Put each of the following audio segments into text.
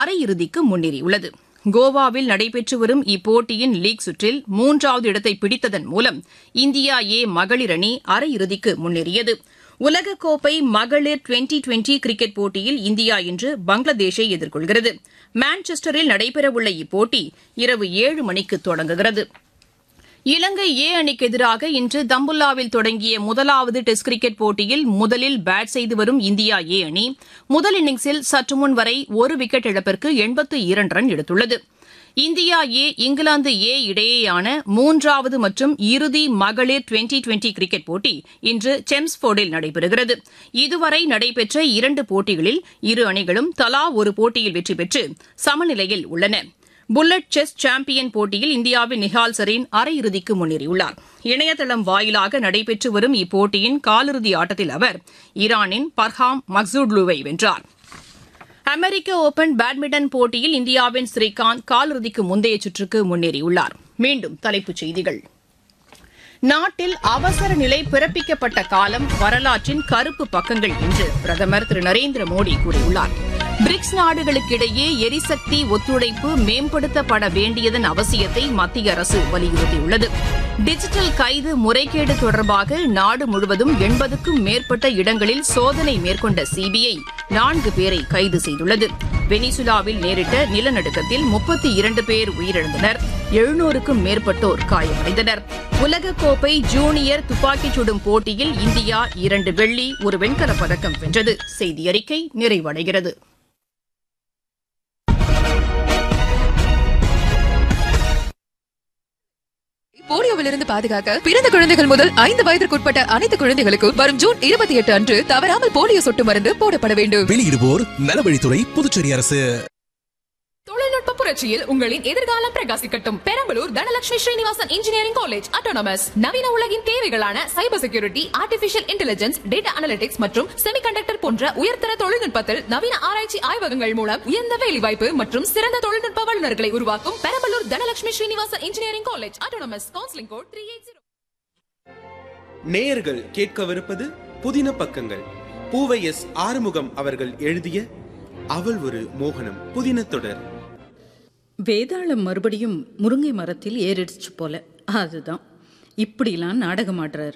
அரையிறுதிக்கு முன்னேறியுள்ளது கோவாவில் நடைபெற்று வரும் இப்போட்டியின் லீக் சுற்றில் மூன்றாவது இடத்தை பிடித்ததன் மூலம் இந்தியா ஏ மகளிர் அணி அரையிறுதிக்கு முன்னேறியது உலகக்கோப்பை மகளிர் டுவெண்டி டுவெண்டி கிரிக்கெட் போட்டியில் இந்தியா இன்று பங்களாதேஷை எதிர்கொள்கிறது மான்செஸ்டரில் நடைபெறவுள்ள இப்போட்டி இரவு ஏழு மணிக்கு தொடங்குகிறது இலங்கை ஏ அணிக்கு எதிராக இன்று தம்புல்லாவில் தொடங்கிய முதலாவது டெஸ்ட் கிரிக்கெட் போட்டியில் முதலில் பேட் செய்து வரும் இந்தியா ஏ அணி முதல் இன்னிங்ஸில் சற்று முன் வரை ஒரு விக்கெட் இழப்பிற்கு எண்பத்து இரண்டு ரன் எடுத்துள்ளது இந்தியா ஏ இங்கிலாந்து ஏ இடையேயான மூன்றாவது மற்றும் இறுதி மகளிர் டுவெண்டி டுவெண்டி கிரிக்கெட் போட்டி இன்று செம்ஸ்போர்டில் நடைபெறுகிறது இதுவரை நடைபெற்ற இரண்டு போட்டிகளில் இரு அணிகளும் தலா ஒரு போட்டியில் வெற்றி பெற்று சமநிலையில் உள்ளன புல்லட் செஸ் சாம்பியன் போட்டியில் இந்தியாவின் நிஹால் சரீன் அரையிறுதிக்கு முன்னேறியுள்ளார் இணையதளம் வாயிலாக நடைபெற்று வரும் இப்போட்டியின் காலிறுதி ஆட்டத்தில் அவர் ஈரானின் பர்ஹாம் மக்சூட்லுவை வென்றார் அமெரிக்க ஓபன் பேட்மிண்டன் போட்டியில் இந்தியாவின் ஸ்ரீகாந்த் காலிறுதிக்கு முந்தைய சுற்றுக்கு முன்னேறியுள்ளார் மீண்டும் தலைப்புச் செய்திகள் நாட்டில் அவசர நிலை பிறப்பிக்கப்பட்ட காலம் வரலாற்றின் கருப்பு பக்கங்கள் என்று பிரதமர் திரு நரேந்திர மோடி கூறியுள்ளார் பிரிக்ஸ் நாடுகளுக்கிடையே எரிசக்தி ஒத்துழைப்பு மேம்படுத்தப்பட வேண்டியதன் அவசியத்தை மத்திய அரசு வலியுறுத்தியுள்ளது டிஜிட்டல் கைது முறைகேடு தொடர்பாக நாடு முழுவதும் எண்பதுக்கும் மேற்பட்ட இடங்களில் சோதனை மேற்கொண்ட சிபிஐ நான்கு பேரை கைது செய்துள்ளது வெனிசுலாவில் நேரிட்ட நிலநடுக்கத்தில் முப்பத்தி இரண்டு பேர் உயிரிழந்தனர் எழுநூறுக்கும் மேற்பட்டோர் காயமடைந்தனர் உலகக்கோப்பை ஜூனியர் துப்பாக்கிச் சுடும் போட்டியில் இந்தியா இரண்டு வெள்ளி ஒரு வெண்கலப் பதக்கம் வென்றது செய்தி அறிக்கை நிறைவடைகிறது போலியோவிலிருந்து பாதுகாக்க பிறந்த குழந்தைகள் முதல் ஐந்து வயதிற்குட்பட்ட அனைத்து குழந்தைகளுக்கும் வரும் ஜூன் இருபத்தி எட்டு அன்று தவறாமல் போலியோ சொட்டு மருந்து போடப்பட வேண்டும் வெளியிடுவோர் நலவழித்துறை புதுச்சேரி அரசு தொழில்நுட்ப புரட்சியில் உங்களின் எதிர்காலம் பிரகாசிக்கட்டும் Perambalur Dhanalakshmi Srinivasan engineering college autonomous நவீன உலகின் தேவைகளான cyber security artificial intelligence data analytics மற்றும் செமிகண்டக்டர் போன்ற உயர்தர தொழில்நுட்பத்தில் நவீன ஆராய்ச்சி ஆய்வகங்கள் மூலம் உயர்ந்த வேலைவாய்ப்பு மற்றும் சிறந்த தொழில்நுட்ப வல்லுநர்களை உருவாக்கும் Perambalur Dhanalakshmi Srinivasan engineering college autonomous counselling code three eight zero நேயர்கள் கேட்கவிருப்பது புதின பக்கங்கள் பூவை எஸ் ஆறுமுகம் அவர்கள் எழுதிய அவள் ஒரு மோகனம் புதின தொடர் வேதாளம் மறுபடியும் முருங்கை மரத்தில் ஏறிடுச்சு போல அதுதான் இப்படிலாம் நாடகம் ஆடுறாரு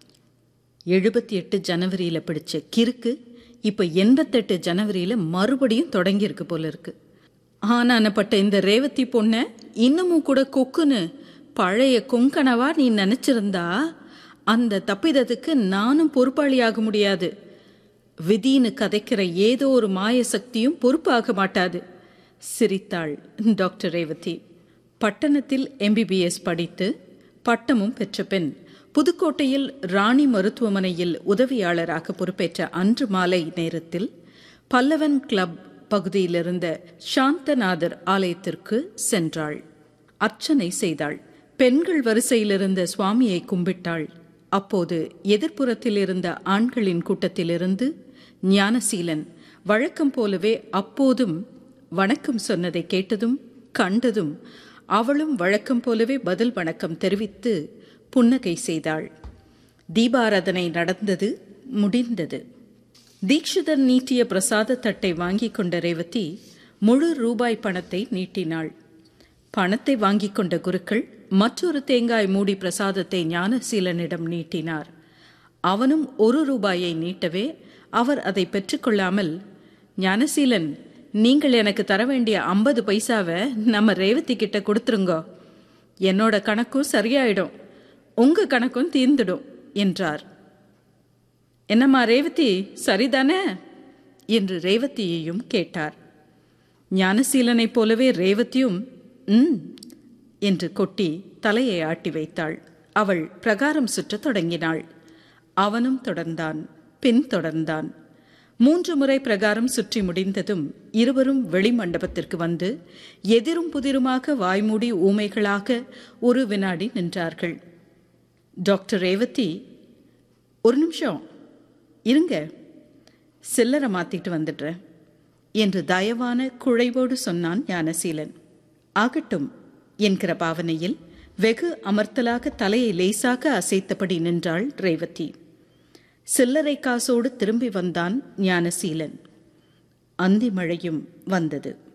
எழுபத்தி எட்டு ஜனவரியில் பிடிச்ச கிறுக்கு இப்போ எண்பத்தெட்டு ஜனவரியில் மறுபடியும் தொடங்கியிருக்கு போல இருக்கு ஆனானப்பட்ட இந்த ரேவதி பொண்ணை இன்னமும் கூட கொக்குன்னு பழைய கொங்கணவா நீ நினச்சிருந்தா அந்த தப்பிதத்துக்கு நானும் பொறுப்பாளியாக முடியாது விதின்னு கதைக்கிற ஏதோ ஒரு மாய சக்தியும் பொறுப்பாக மாட்டாது சிரித்தாள் டாக்டர் ரேவதி பட்டணத்தில் எம்பிபிஎஸ் படித்து பட்டமும் பெற்ற பெண் புதுக்கோட்டையில் ராணி மருத்துவமனையில் உதவியாளராக பொறுப்பேற்ற அன்று மாலை நேரத்தில் பல்லவன் கிளப் பகுதியிலிருந்த சாந்தநாதர் ஆலயத்திற்கு சென்றாள் அர்ச்சனை செய்தாள் பெண்கள் வரிசையிலிருந்த சுவாமியை கும்பிட்டாள் அப்போது எதிர்ப்புறத்தில் இருந்த ஆண்களின் கூட்டத்திலிருந்து ஞானசீலன் வழக்கம் போலவே அப்போதும் வணக்கம் சொன்னதை கேட்டதும் கண்டதும் அவளும் வழக்கம் போலவே பதில் வணக்கம் தெரிவித்து புன்னகை செய்தாள் தீபாராதனை நடந்தது முடிந்தது தீட்சிதர் நீட்டிய பிரசாத தட்டை வாங்கிக் கொண்ட ரேவதி முழு ரூபாய் பணத்தை நீட்டினாள் பணத்தை வாங்கிக் கொண்ட குருக்கள் மற்றொரு தேங்காய் மூடி பிரசாதத்தை ஞானசீலனிடம் நீட்டினார் அவனும் ஒரு ரூபாயை நீட்டவே அவர் அதை பெற்றுக்கொள்ளாமல் ஞானசீலன் நீங்கள் எனக்கு தர வேண்டிய ஐம்பது பைசாவை நம்ம ரேவதி கிட்ட கொடுத்துருங்கோ என்னோட கணக்கும் சரியாயிடும் உங்க கணக்கும் தீர்ந்துடும் என்றார் என்னம்மா ரேவதி சரிதானே என்று ரேவதியையும் கேட்டார் ஞானசீலனைப் போலவே ரேவதியும் ம் என்று கொட்டி தலையை ஆட்டி வைத்தாள் அவள் பிரகாரம் சுற்றத் தொடங்கினாள் அவனும் தொடர்ந்தான் பின் தொடர்ந்தான் மூன்று முறை பிரகாரம் சுற்றி முடிந்ததும் இருவரும் வெளிமண்டபத்திற்கு வந்து எதிரும் புதிருமாக வாய்மூடி ஊமைகளாக ஒரு வினாடி நின்றார்கள் டாக்டர் ரேவதி ஒரு நிமிஷம் இருங்க சில்லறை மாத்திட்டு வந்துடுறேன் என்று தயவான குழைவோடு சொன்னான் ஞானசீலன் ஆகட்டும் என்கிற பாவனையில் வெகு அமர்த்தலாக தலையை லேசாக அசைத்தபடி நின்றாள் ரேவதி சில்லறை காசோடு திரும்பி வந்தான் ஞானசீலன் அந்தி மழையும் வந்தது